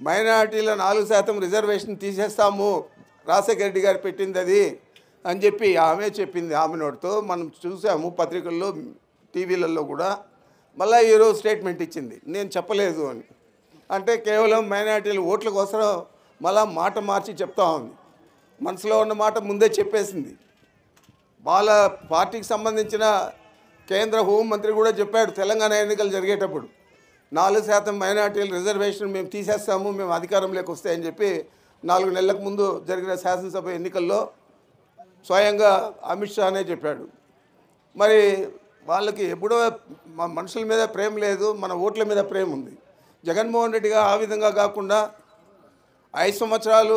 మైనారిటీల నాలుగు శాతం రిజర్వేషన్ తీసేస్తాము రాజశేఖర రెడ్డి గారు పెట్టింది అది అని చెప్పి ఆమె చెప్పింది ఆమె నోటితో మనం చూసాము పత్రికల్లో టీవీలలో కూడా మళ్ళీ ఈరోజు స్టేట్మెంట్ ఇచ్చింది నేను చెప్పలేదు అని అంటే కేవలం మైనారిటీల ఓట్ల కోసం మళ్ళా మాట మార్చి చెప్తా ఉంది మనసులో ఉన్న మాట ముందే చెప్పేసింది వాళ్ళ పార్టీకి సంబంధించిన కేంద్ర హోంమంత్రి కూడా చెప్పాడు తెలంగాణ ఎన్నికలు జరిగేటప్పుడు నాలుగు శాతం మైనార్టీల రిజర్వేషన్ మేము తీసేస్తాము మేము అధికారంలోకి వస్తాయని చెప్పి నాలుగు నెలలకు ముందు జరిగిన శాసనసభ ఎన్నికల్లో స్వయంగా అమిత్ షానే చెప్పాడు మరి వాళ్ళకి ఎప్పుడో మా మనుషుల మీద ప్రేమ లేదు మన ఓట్ల మీద ప్రేమ ఉంది జగన్మోహన్ రెడ్డిగా ఆ విధంగా కాకుండా ఐదు సంవత్సరాలు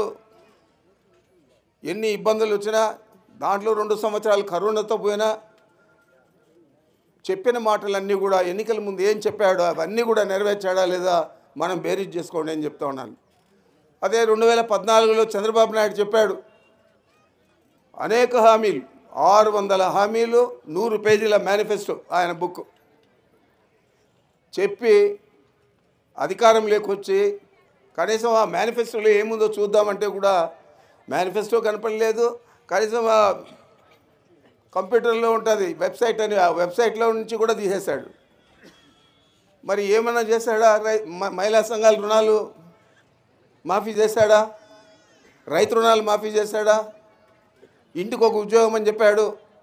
ఎన్ని ఇబ్బందులు వచ్చినా దాంట్లో రెండు సంవత్సరాలు కరోనాతో పోయినా చెప్పిన మాటలన్నీ కూడా ఎన్నికల ముందు ఏం చెప్పాడో అవన్నీ కూడా నెరవేర్చాడా లేదా మనం బేరీజ్ చేసుకోండి అని చెప్తా ఉన్నాను అదే రెండు వేల పద్నాలుగులో చంద్రబాబు నాయుడు చెప్పాడు అనేక హామీలు ఆరు వందల హామీలు నూరు పేజీల మేనిఫెస్టో ఆయన బుక్ చెప్పి అధికారం లేకొచ్చి కనీసం ఆ మేనిఫెస్టోలో ఏముందో చూద్దామంటే కూడా మేనిఫెస్టో కనపడలేదు కనీసం ఆ కంప్యూటర్లో ఉంటుంది వెబ్సైట్ అని ఆ వెబ్సైట్లో నుంచి కూడా తీసేశాడు మరి ఏమైనా చేశాడా రై మ- మహిళా సంఘాల రుణాలు మాఫీ చేశాడా రైతు రుణాలు మాఫీ చేశాడా ఇంటికి ఒక ఉద్యోగం అని చెప్పాడు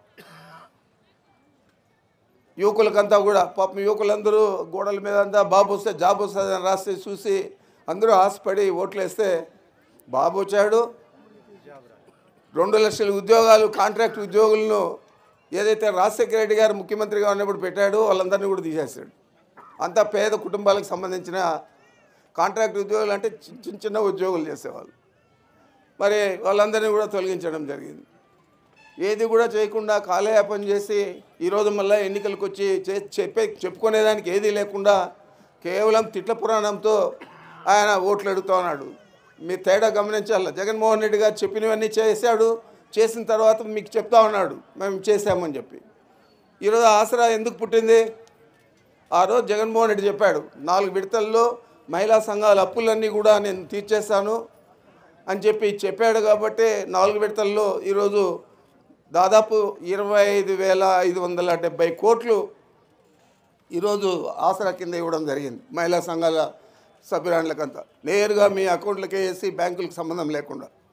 యువకులకంతా కూడా పాపం యువకులందరూ గోడల మీద అంతా బాబు వస్తే జాబ్ వస్తుంది అని రాస్తే చూసి అందరూ ఆశపడి ఓట్లు వేస్తే బాబు వచ్చాడు రెండు లక్షల ఉద్యోగాలు కాంట్రాక్ట్ ఉద్యోగులను ఏదైతే రాజశేఖర రెడ్డి గారు ముఖ్యమంత్రిగా ఉన్నప్పుడు పెట్టాడో వాళ్ళందరినీ కూడా తీసేస్తాడు అంతా పేద కుటుంబాలకు సంబంధించిన కాంట్రాక్ట్ ఉద్యోగులు అంటే చి- చిన్న చిన్న ఉద్యోగులు చేసేవాళ్ళు మరి వాళ్ళందరినీ కూడా తొలగించడం జరిగింది ఏది కూడా చేయకుండా కాలయాపన చేసి ఈరోజు మళ్ళీ ఎన్నికలకు వచ్చి చే- చెప్పే చెప్పుకునేదానికి ఏదీ లేకుండా కేవలం తిట్ల పురాణంతో ఆయన ఓట్లు అడుగుతా ఉన్నాడు మీ తేడా గమనించాలి జగన్మోహన్ రెడ్డి గారు చెప్పినవన్నీ చేశాడు చేసిన తర్వాత మీకు చెప్తా ఉన్నాడు మేము చేశామని చెప్పి ఈరోజు ఆసరా ఎందుకు పుట్టింది ఆ రోజు జగన్మోహన్ రెడ్డి చెప్పాడు నాలుగు విడతల్లో మహిళా సంఘాల అప్పులన్నీ కూడా నేను తీర్చేస్తాను అని చెప్పి చెప్పాడు కాబట్టి నాలుగు విడతల్లో ఈరోజు దాదాపు ఇరవై ఐదు వేల ఐదు వందల డెబ్బై కోట్లు ఈరోజు ఆసరా కింద ఇవ్వడం జరిగింది మహిళా సంఘాల సభ్యురాళ్ళకంతా నేరుగా మీ అకౌంట్లకే వేసి బ్యాంకులకు సంబంధం లేకుండా